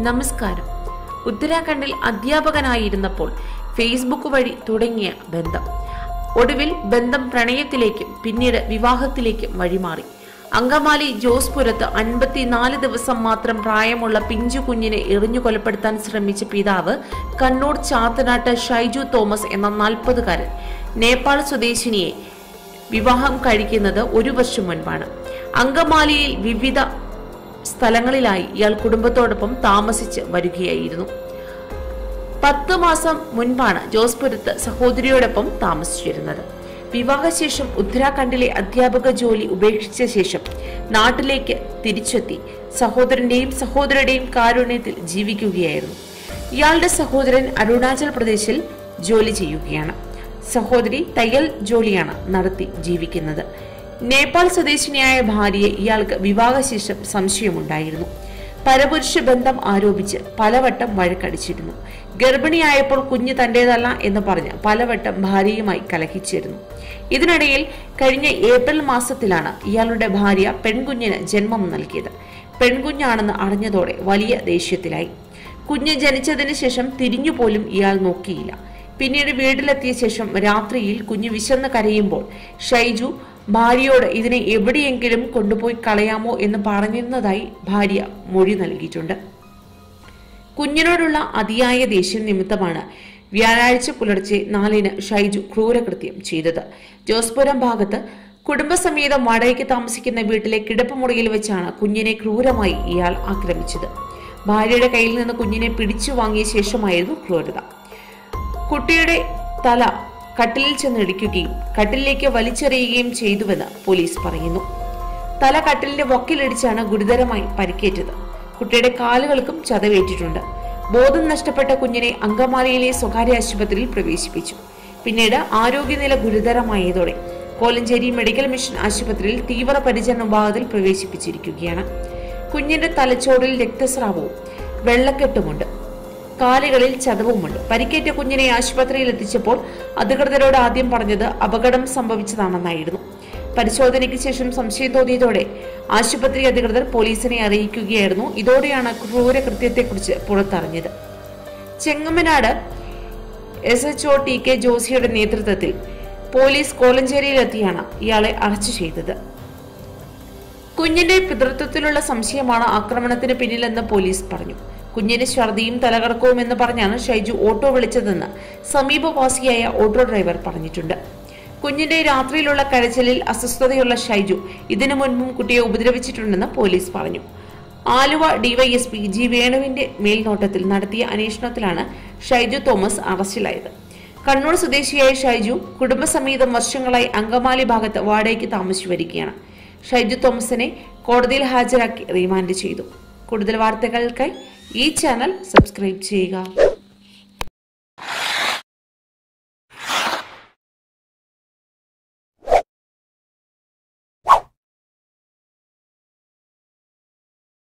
നമസ്കാരം ഉത്തരാഖണ്ഡിൽ അധ്യാപകനായിരുന്നപ്പോൾ ഫേസ്ബുക്ക് വഴി തുടങ്ങിയ ബന്ധം ഒടുവിൽ ബന്ധം പ്രണയത്തിലേക്കും പിന്നീട് വിവാഹത്തിലേക്കും വഴിമാറി അങ്കമാലി ജോസ്പുരത്ത് അൻപത്തിനാല് ദിവസം മാത്രം പ്രായമുള്ള പിഞ്ചു കുഞ്ഞിനെ എറിഞ്ഞു കൊലപ്പെടുത്താൻ ശ്രമിച്ച പിതാവ് കണ്ണൂർ ചാത്തനാട്ട് ഷൈജു തോമസ് എന്ന നാൽപ്പതുകാരൻ നേപ്പാൾ സ്വദേശിനിയെ വിവാഹം കഴിക്കുന്നത് ഒരു വർഷം മുൻപാണ് അങ്കമാലിയിൽ വിവിധ സ്ഥലങ്ങളിലായി ഇയാൾ കുടുംബത്തോടൊപ്പം താമസിച്ച് വരികയായിരുന്നു പത്ത് മാസം മുൻപാണ് ജോസ്പുരത്ത് സഹോദരിയോടൊപ്പം താമസിച്ചിരുന്നത് വിവാഹശേഷം ഉത്തരാഖണ്ഡിലെ അധ്യാപക ജോലി ഉപേക്ഷിച്ച ശേഷം നാട്ടിലേക്ക് തിരിച്ചെത്തി സഹോദരന്റെയും സഹോദരിയുടെയും കാരുണ്യത്തിൽ ജീവിക്കുകയായിരുന്നു ഇയാളുടെ സഹോദരൻ അരുണാചൽ പ്രദേശിൽ ജോലി ചെയ്യുകയാണ് സഹോദരി തയ്യൽ ജോലിയാണ് നടത്തി ജീവിക്കുന്നത് നേപ്പാൾ സ്വദേശിനിയായ ഭാര്യയെ ഇയാൾക്ക് വിവാഹശേഷം സംശയമുണ്ടായിരുന്നു പരപുരുഷ ബന്ധം ആരോപിച്ച് പലവട്ടം വഴക്കടിച്ചിരുന്നു ഗർഭിണിയായപ്പോൾ കുഞ്ഞ് തന്റേതല്ല എന്ന് പറഞ്ഞ് പലവട്ടം ഭാര്യയുമായി കലഹിച്ചിരുന്നു ഇതിനിടയിൽ കഴിഞ്ഞ ഏപ്രിൽ മാസത്തിലാണ് ഇയാളുടെ ഭാര്യ പെൺകുഞ്ഞിന് ജന്മം നൽകിയത് പെൺകുഞ്ഞാണെന്ന് അറിഞ്ഞതോടെ വലിയ ദേഷ്യത്തിലായി കുഞ്ഞ് ജനിച്ചതിന് ശേഷം തിരിഞ്ഞുപോലും ഇയാൾ നോക്കിയില്ല പിന്നീട് വീട്ടിലെത്തിയ ശേഷം രാത്രിയിൽ കുഞ്ഞ് വിശന്ന് കരയുമ്പോൾ ഷൈജു ഭാര്യയോട് ഇതിനെ എവിടെയെങ്കിലും കൊണ്ടുപോയി കളയാമോ എന്ന് പറഞ്ഞിരുന്നതായി ഭാര്യ മൊഴി നൽകിയിട്ടുണ്ട് കുഞ്ഞിനോടുള്ള അതിയായ ദേഷ്യം നിമിത്തമാണ് വ്യാഴാഴ്ച പുലർച്ചെ നാലിന് ഷൈജു ക്രൂരകൃത്യം ചെയ്തത് ജോസ്പുരം ഭാഗത്ത് കുടുംബസമേതം വാടകയ്ക്ക് താമസിക്കുന്ന വീട്ടിലെ കിടപ്പുമുറിയിൽ വെച്ചാണ് കുഞ്ഞിനെ ക്രൂരമായി ഇയാൾ ആക്രമിച്ചത് ഭാര്യയുടെ കയ്യിൽ നിന്ന് കുഞ്ഞിനെ പിടിച്ചു വാങ്ങിയ ശേഷമായിരുന്നു ക്രൂരത കുട്ടിയുടെ തല കട്ടിലിൽ ചെന്നിടിക്കുകയും കട്ടിലിലേക്ക് വലിച്ചെറിയുകയും ചെയ്തുവെന്ന് പോലീസ് പറയുന്നു തല കട്ടിലിന്റെ വക്കിലിടിച്ചാണ് ഗുരുതരമായി പരിക്കേറ്റത് കുട്ടിയുടെ കാലുകൾക്കും ചതവേറ്റിട്ടുണ്ട് ബോധം നഷ്ടപ്പെട്ട കുഞ്ഞിനെ അങ്കമാലിയിലെ സ്വകാര്യ ആശുപത്രിയിൽ പ്രവേശിപ്പിച്ചു പിന്നീട് ആരോഗ്യനില ഗുരുതരമായതോടെ കോലഞ്ചേരി മെഡിക്കൽ മിഷൻ ആശുപത്രിയിൽ തീവ്ര പരിചരണ വിഭാഗത്തിൽ പ്രവേശിപ്പിച്ചിരിക്കുകയാണ് കുഞ്ഞിന്റെ തലച്ചോറിൽ രക്തസ്രാവവും വെള്ളക്കെട്ടുമുണ്ട് കാലുകളിൽ ചതവുമുണ്ട് പരിക്കേറ്റ കുഞ്ഞിനെ ആശുപത്രിയിൽ എത്തിച്ചപ്പോൾ അധികൃതരോട് ആദ്യം പറഞ്ഞത് അപകടം സംഭവിച്ചതാണെന്നായിരുന്നു പരിശോധനയ്ക്ക് ശേഷം സംശയം തോന്നിയതോടെ ആശുപത്രി അധികൃതർ പോലീസിനെ അറിയിക്കുകയായിരുന്നു ഇതോടെയാണ് ക്രൂരകൃത്യത്തെക്കുറിച്ച് പുറത്തറിഞ്ഞത് Chengamanad S H O T K ജോസിയുടെ നേതൃത്വത്തിൽ പോലീസ് കോലഞ്ചേരിയിലെത്തിയാണ് ഇയാളെ അറസ്റ്റ് ചെയ്തത് കുഞ്ഞിന്റെ പിതൃത്വത്തിലുള്ള സംശയമാണ് ആക്രമണത്തിന് പിന്നിലെന്ന് പോലീസ് പറഞ്ഞു കുഞ്ഞിന് ഛർദിയും തലകറക്കവും എന്ന് പറഞ്ഞാണ് ഷൈജു ഓട്ടോ വിളിച്ചതെന്ന് സമീപവാസിയായ ഓട്ടോ ഡ്രൈവർ പറഞ്ഞിട്ടുണ്ട് കുഞ്ഞിന്റെ രാത്രിയിലുള്ള കരച്ചിലിൽ അസ്വസ്ഥതയുള്ള ഷൈജു ഇതിനു മുൻപും കുട്ടിയെ ഉപദ്രവിച്ചിട്ടുണ്ടെന്ന് പോലീസ് പറഞ്ഞു ആലുവ ഡിവൈഎസ്പി ജി വേണുവിന്റെ മേൽനോട്ടത്തിൽ നടത്തിയ അന്വേഷണത്തിലാണ് ഷൈജു തോമസ് അറസ്റ്റിലായത് കണ്ണൂർ സ്വദേശിയായ ഷൈജു കുടുംബസമേതം വർഷങ്ങളായി അങ്കമാലി ഭാഗത്ത് വാടകയ്ക്ക് താമസിച്ചു വരികയാണ് ഷൈജു തോമസിനെ കോടതിയിൽ ഹാജരാക്കി റിമാൻഡ് ചെയ്തു കൂടുതൽ വാർത്തകൾക്കായി ഈ ചാനൽ സബ്സ്ക്രൈബ് ചെയ്യുക